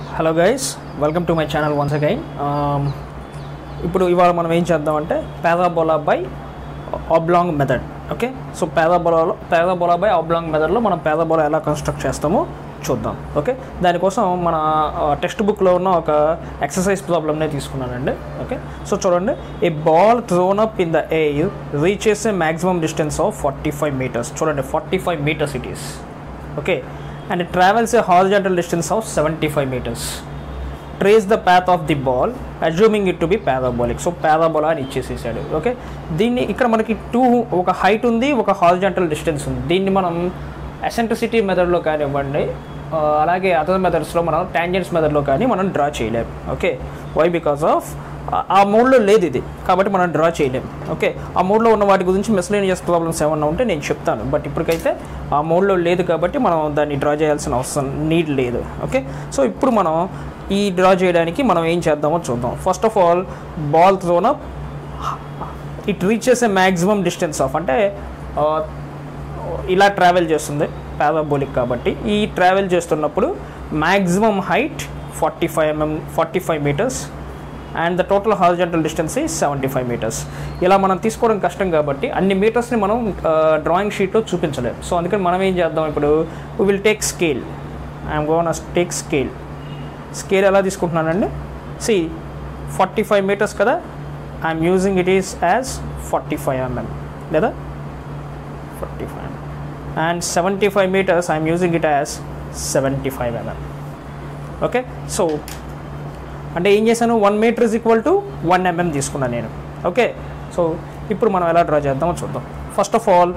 hello guys welcome to my channel once again ఇప్పుడు ఇవాళ మనం ఏం చేద్దామంటే parabola by oblong method okay so పారాబోలాలో పారాబోలా బై ఆబ్లాంగ్ మెథడ్లో మనం పారాబోలా ఎలా కన్స్ట్రక్ట్ చేస్తామో చూద్దాం ఓకే దానికోసం మన టెక్స్ట్ బుక్లో ఉన్న ఒక ఎక్సర్సైజ్ ప్రాబ్లమ్నే తీసుకున్నానండి ఓకే సో చూడండి a ball thrown up in the air reaches a maximum distance of forty five metres చూడండి forty five metres it is okay and it travels a horizontal distance of 75 meters trace the path of the ball assuming it to be parabolic so parabola అని ఇచ్చేసేసాడు okay దీన్ని ఇక్కడ మనకి two ఒక height ఉంది ఒక horizontal distance ఉంది దీన్ని మనం అసెంట్రిసిటీ మెథడ్లో కానివ్వండి ఆ, అలాగే అదర్ మెథడ్స్లో మనం టాంజెంట్స్ మెథడ్లో కానీ మనం డ్రా చేయలేం ఓకే వై బికాస్ ఆఫ్ ఆ మూడ్లో లేదు ఇది కాబట్టి మనం డ్రా చేయలేం ఓకే ఆ మూడ్లో ఉన్న వాటి గురించి మిస్లేనియస్ ప్రాబ్లమ్స్ ఏమన్నా ఉంటే నేను చెప్తాను బట్ ఇప్పటికైతే ఆ మూడ్లో లేదు కాబట్టి మనం దాన్ని డ్రా చేయాల్సిన అవసరం నీడ్ లేదు ఓకే సో ఇప్పుడు మనం ఈ డ్రా చేయడానికి మనం ఏం చేద్దామో చూద్దాం first of all ball thrown up it reaches a maximum distance of అంటే ఆ, ఇలా ట్రావెల్ చేస్తుంది పారాబోలిక్ కాబట్టి ఈ ట్రావెల్ చేస్తున్నప్పుడు maximum height forty five MM forty five metres and the total horizontal distance ఈ సెవెంటీ ఫైవ్ మీటర్స్ ఇలా మనం తీసుకోవడం కష్టం కాబట్టి అన్ని మీటర్స్ని మనం డ్రాయింగ్ షీట్లో చూపించలేము సో అందుకని మనం ఏం చేద్దాం ఇప్పుడు we will take scale I'm gonna take scale scale ఎలా తీసుకుంటున్నానండి సి ఫార్టీ ఫైవ్ మీటర్స్ కదా I'm using it is as forty five MM లేదా forty five and seventy five metres I'm using it as seventy five MM okay so అంటే ఏం చేశాను one metre is equal to one MM తీసుకున్నాను నేను okay so ఇప్పుడు మనం ఎలా draw చేద్దామో చూద్దాం first of all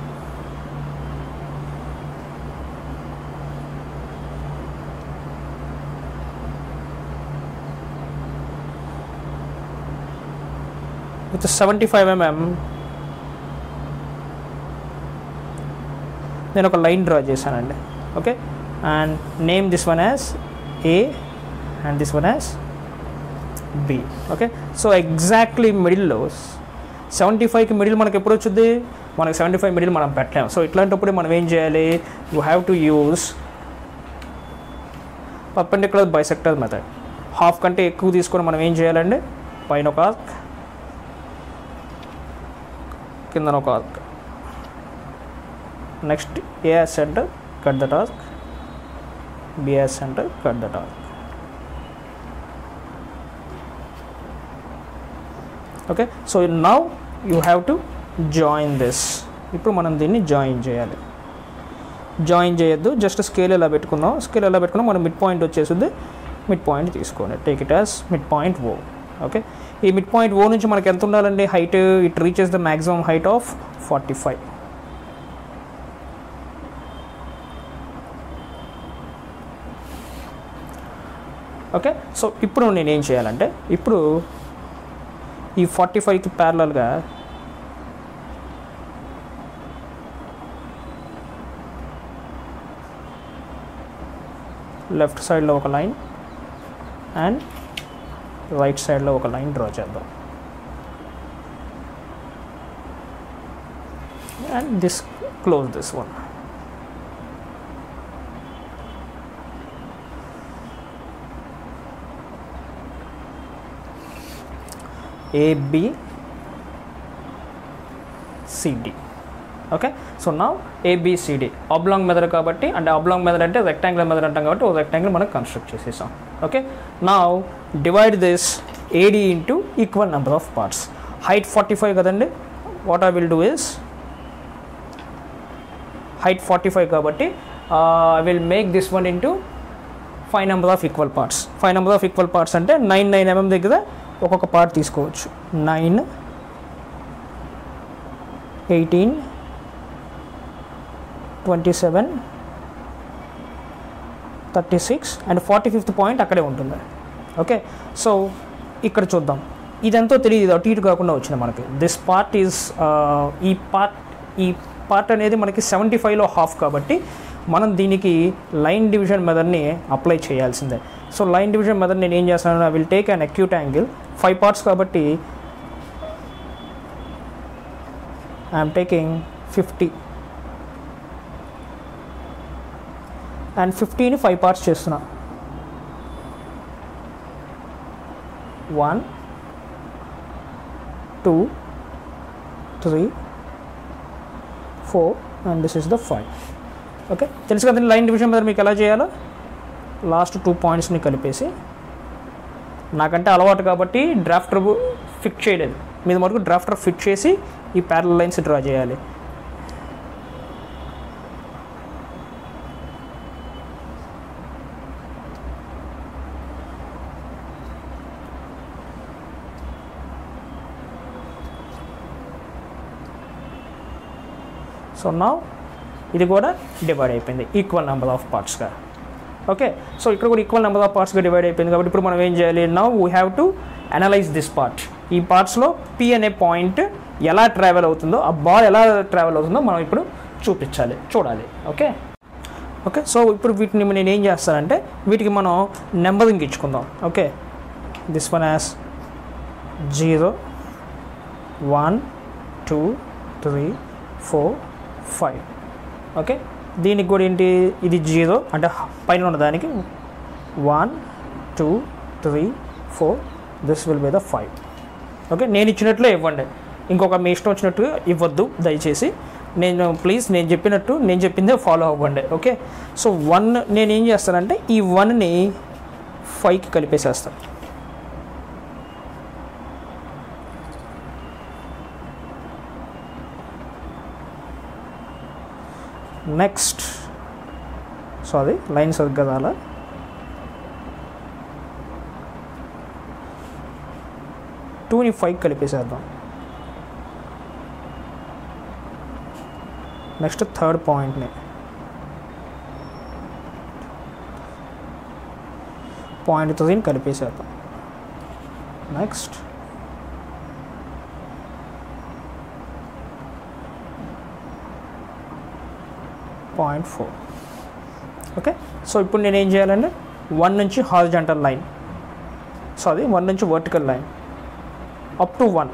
with seventy five MM నేను ఒక లైన్ డ్రా చేశానండి okay and name this one as A and this one as B okay so exactly మిడిల్లో సెవెంటీ ఫైవ్కి మిడిల్ మనకి ఎప్పుడు వచ్చింది మనకి సెవెంటీ ఫైవ్ మిడిల్ మనం పెట్టలేము సో ఇట్లాంటప్పుడు మనం ఏం చేయాలి you have to use perpendicular bisector method half కంటే ఎక్కువ తీసుకొని మనం ఏం చేయాలండి పైన ఒక ఆర్క్ కిందన ఒక arc next A as centre cut that arc B as centre cut that arc okay so now you have to join this ఇప్పుడు మనం దీన్ని జాయిన్ చేయాలి జాయిన్ చేయొద్దు జస్ట్ స్కేల్ ఎలా పెట్టుకుందాం స్కేల్ ఎలా పెట్టుకున్నాం మనం మిడ్ పాయింట్ వచ్చేసింది మిడ్ పాయింట్ తీసుకోండి take it as midpoint O okay ఈ మిడ్ పాయింట్ ఓ నుంచి మనకి ఎంత ఉండాలండి height it reaches the maximum height of forty five okay so ఇప్పుడు నేను ఏం చేయాలంటే ఇప్పుడు ఈ ఫార్టీ ఫైవ్కి ప్యారలల్గా లెఫ్ట్ సైడ్లో ఒక లైన్ అండ్ రైట్ సైడ్లో ఒక లైన్ డ్రా చేద్దాం and this close this one AB CD okay so నా ఏబిసిడి ఆబ్లాంగ్ మెథడ్ కాబట్టి అంటే ఆబ్లాంగ్ మెథడ్ అంటే రెక్టాంగులర్ మెథడ్ అంటాం కాబట్టి ఒక రెక్టాంగిల్ మనం కన్స్ట్రక్ట్ చేసేసాం ఓకే నా divide this AD into equal number of parts height forty five కదండి what I will do is height forty five కాబట్టి I will make this one into five number of equal parts five number of equal parts అంటే nine nine MM దగ్గర ఒక్కొక్క part తీసుకోవచ్చు nine eighteen twenty seven thirty six and forty fifth point అక్కడే ఉంటుంది okay so ఇక్కడ చూద్దాం ఇదంతా తెలియదు ఇది అటు ఇటు కాకుండా వచ్చింది మనకి దిస్ పార్ట్ ఈజ్ ఈ పార్ట్ ఈ పార్ట్ అనేది మనకి సెవెంటీ ఫైవ్లో హాఫ్ కాబట్టి మనం దీనికి లైన్ డివిజన్ మెథడ్ని అప్లై చేయాల్సిందే సో లైన్ డివిజన్ మెథడ్ నేను ఏం చేస్తాను I will take an acute angle five parts కాబట్టి ఐఎమ్ టేకింగ్ ఫిఫ్టీ అండ్ ఫిఫ్టీని ఫైవ్ పార్ట్స్ చేస్తున్నా one two three four and this is the five okay తెలుసు కదండి లైన్ డివిజన్ మీద మీకు ఎలా చేయాలో లాస్ట్ టూ పాయింట్స్ని కలిపేసి నాకంటే అలవాటు కాబట్టి డ్రాఫ్టర్ ఫిట్ చేయలేదు మీద వరకు డ్రాఫ్టర్ ఫిట్ చేసి ఈ ప్యారల్ లైన్స్ డ్రా చేయాలి సో నా ఇది కూడా డివైడ్ అయిపోయింది ఈక్వల్ నెంబర్ ఆఫ్ పార్ట్స్గా ఓకే సో ఇక్కడ కూడా ఈక్వల్ నెంబర్ ఆఫ్ పార్ట్స్గా డివైడ్ అయిపోయింది కాబట్టి ఇప్పుడు మనం ఏం చేయాలి now we have to analyse this part ఈ పార్ట్స్లో పి అనే పాయింట్ ఎలా ట్రావెల్ అవుతుందో ఆ బాల్ ఎలా ట్రావెల్ అవుతుందో మనం ఇప్పుడు చూపించాలి చూడాలి ఓకే ఓకే సో ఇప్పుడు వీటిని నేను ఏం చేస్తానంటే వీటికి మనం నెంబరింగ్ ఇచ్చుకుందాం okay this one as zero one two three four five okay దీనికి కూడా ఏంటి ఇది జీరో అంటే పైన ఉన్న దానికి one two three four this will be the five okay నేను ఇచ్చినట్లే ఇవ్వండి ఇంకొక మీ ఇష్టం వచ్చినట్టుగా ఇవ్వద్దు దయచేసి నేను ప్లీజ్ నేను చెప్పినట్టు నేను చెప్పిందే ఫాలో అవ్వండి ఓకే సో వన్ నేను ఏం చేస్తానంటే ఈ వన్ని ఫైవ్కి కలిపేసేస్తాను నెక్స్ట్ సారీ లైన్ సరిగ్గా రాలా టూని ఫైవ్ కలిపేసేద్దాం నెక్స్ట్ థర్డ్ పాయింట్ని పాయింట్ త్రీని కలిపేసేద్దాం next point four okay so ఇప్పుడు నేను ఏం చేయాలంటే వన్ నుంచి హారిజంటల్ లైన్ సారీ వన్ నుంచి vertical line up to one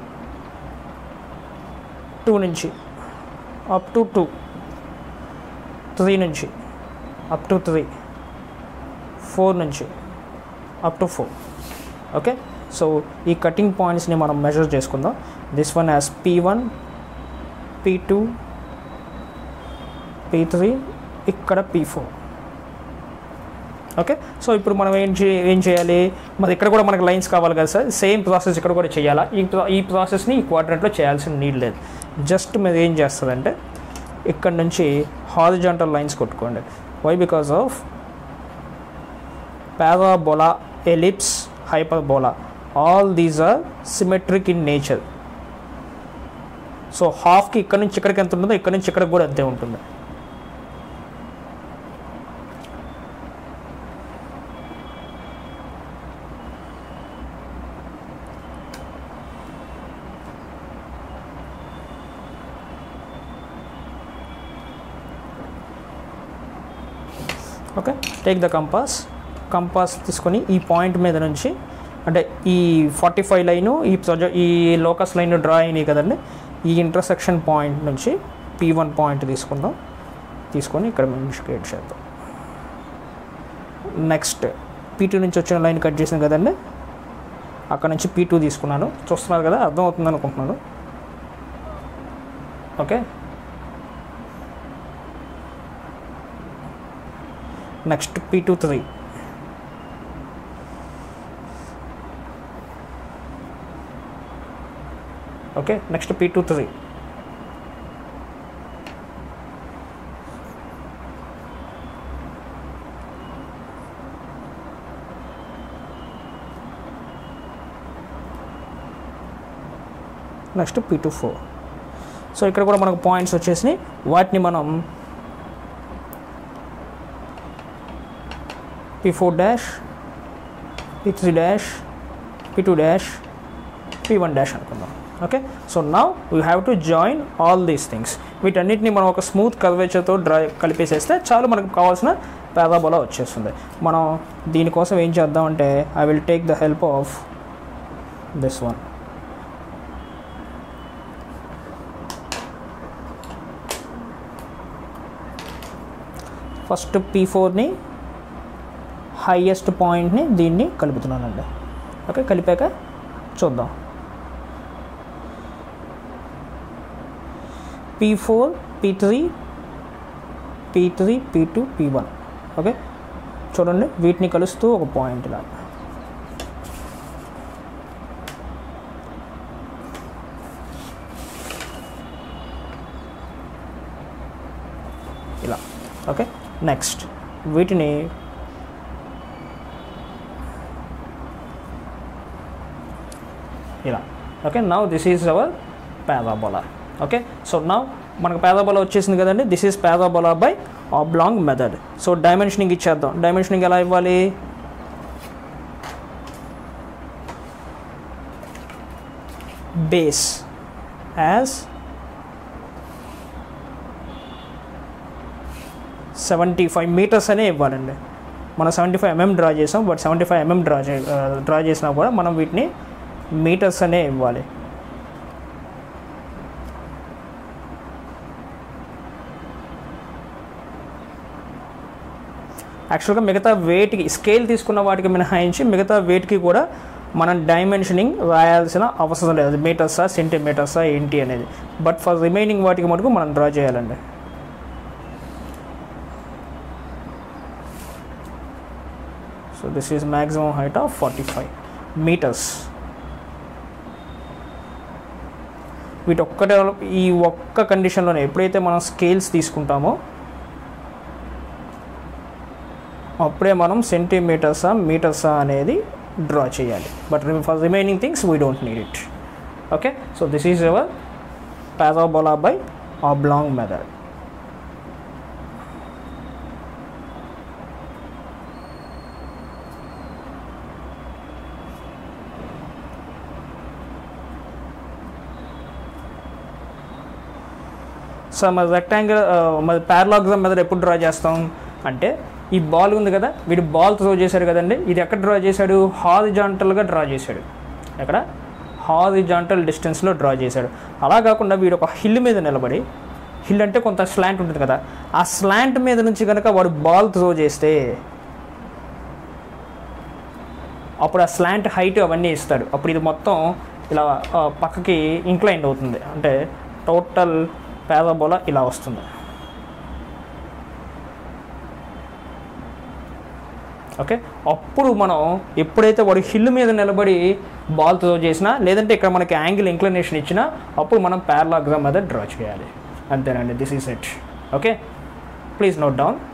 two నుంచి అప్ టు టూ త్రీ నుంచి అప్ టు త్రీ ఫోర్ నుంచి up to four okay so ఈ కటింగ్ పాయింట్స్ని మనం మెజర్ చేసుకుందాం this one as P one P two P three ఇక్కడ P four okay so ఇప్పుడు మనం ఏం చే ఏం చేయాలి మరి ఇక్కడ కూడా మనకి లైన్స్ కావాలి కదా సార్ సేమ్ ప్రాసెస్ ఇక్కడ కూడా చేయాలా ఈ ప్రా- ఈ ప్రాసెస్ని ఈ క్వాడ్రంట్లో చేయాల్సిన నీడ్ లేదు జస్ట్ మీరు ఏం చేస్తారంటే ఇక్కడ నుంచి హారిజాంటల్ లైన్స్ కొట్టుకోండి why because of parabola ellipse hyperbola all these are symmetric in nature so హాఫ్కి ఇక్కడ నుంచి ఇక్కడికి ఎంత ఉంటుందో ఇక్కడ నుంచి ఇక్కడికి కూడా అంతే ఉంటుంది okay take the compass compass తీసుకొని ఈ పాయింట్ మీద నుంచి అంటే ఈ ఫార్టీ ఫైవ్ లైను ఈ ప్రొజెక్ట్ ఈ లోకస్ లైన్ డ్రా అయినాయి కదండి ఈ ఇంటర్సెక్షన్ పాయింట్ నుంచి పీ వన్ పాయింట్ తీసుకుందాం తీసుకొని ఇక్కడ మేము క్రియేట్ చేద్దాం నెక్స్ట్ పీ టూ నుంచి వచ్చిన లైన్ కట్ చేసాం కదండి అక్కడ నుంచి పీ టూ తీసుకున్నాను చూస్తున్నారు కదా అర్థమవుతుంది అనుకుంటున్నాను okay next P two three okay next P two three next P two four so ఇక్కడ కూడా మనకు పాయింట్స్ వచ్చేసినాయి వాటిని మనం P four dash P three dash P two dash P one dash అనుకుందాం okay so now we have to join all these things వీటన్నిటిని మనం ఒక స్మూత్ కర్వేచర్తో డ్రా కలిపేసేస్తే చాలు మనకు కావాల్సిన పారాబోలా వచ్చేస్తుంది మనం దీనికోసం ఏం చేద్దామంటే I will take the help of this one first P ఫోర్ని హైయెస్ట్ పాయింట్ని దీన్ని కలుపుతున్నానండి ఓకే కలిపాక చూద్దాం P four P three P three P two P one okay చూడండి వీటిని కలుస్తూ ఒక పాయింట్ ఇలా ఇలా ఓకే నెక్స్ట్ వీటిని ఇలా okay now this is our parabola okay so now మనకు పారాబోలా వచ్చేసింది కదండి this is parabola by oblong method so dimensioning ఇచ్చేద్దాం డైమెన్షనింగ్ ఎలా ఇవ్వాలి base as seventy five meters అనే ఇవ్వాలండి మనం సెవెంటీ ఫైవ్ ఎంఎం డ్రా చేసాం but seventy five mm draw చే డ్రా చేసినా కూడా మనం వీటిని మీటర్స్ అనే ఇవ్వాలి యాక్చువల్గా మిగతా వెయిట్కి స్కేల్ తీసుకున్న వాటికి మినహాయించి మిగతా వెయిట్కి కూడా మనం డైమెన్షనింగ్ రాయాల్సిన అవసరం లేదు మీటర్సా సెంటీమీటర్సా ఏంటి అనేది బట్ ఫర్ రిమైనింగ్ వాటికి మటుకు మనం డ్రా చేయాలండి so this is maximum height of forty five meters వీటి ఒక్కటే ఈ ఒక్క కండిషన్లోనే ఎప్పుడైతే మనం స్కేల్స్ తీసుకుంటామో అప్పుడే మనం సెంటీమీటర్సా మీటర్సా అనేది డ్రా చేయాలి but for remaining things we don't need it okay so this is our parabola by oblong method so మరి రెక్టాంగిల్ మరి పారలాగ్జం మెథడ్ ఎప్పుడు డ్రా చేస్తాం అంటే ఈ బాల్ ఉంది కదా వీడు బాల్ త్రో చేశాడు కదండి ఇది ఎక్కడ డ్రా చేశాడు హారిజాంటల్గా డ్రా చేశాడు ఎక్కడ హారిజాంటల్ డిస్టెన్స్లో డ్రా చేశాడు అలా కాకుండా వీడు ఒక హిల్ మీద నిలబడి హిల్ అంటే కొంత స్లాంట్ ఉంటుంది కదా ఆ స్లాంట్ మీద నుంచి కనుక వాడు బాల్ త్రో చేస్తే అప్పుడు ఆ స్లాంట్ హైట్ అవన్నీ ఇస్తాడు అప్పుడు ఇది మొత్తం ఇలా ఆ, పక్కకి ఇంక్లైండ్ అవుతుంది అంటే టోటల్ పేదబోల ఇలా వస్తుంది ఓకే అప్పుడు మనం ఎప్పుడైతే వాడు హిల్ మీద నిలబడి బాల్ త్రో చేసినా లేదంటే ఇక్కడ మనకి యాంగిల్ ఇంక్లినేషన్ ఇచ్చినా అప్పుడు మనం ప్యారలాగ్రామ్ మీద డ్రా చేయాలి అంతేనండి this is it okay please note down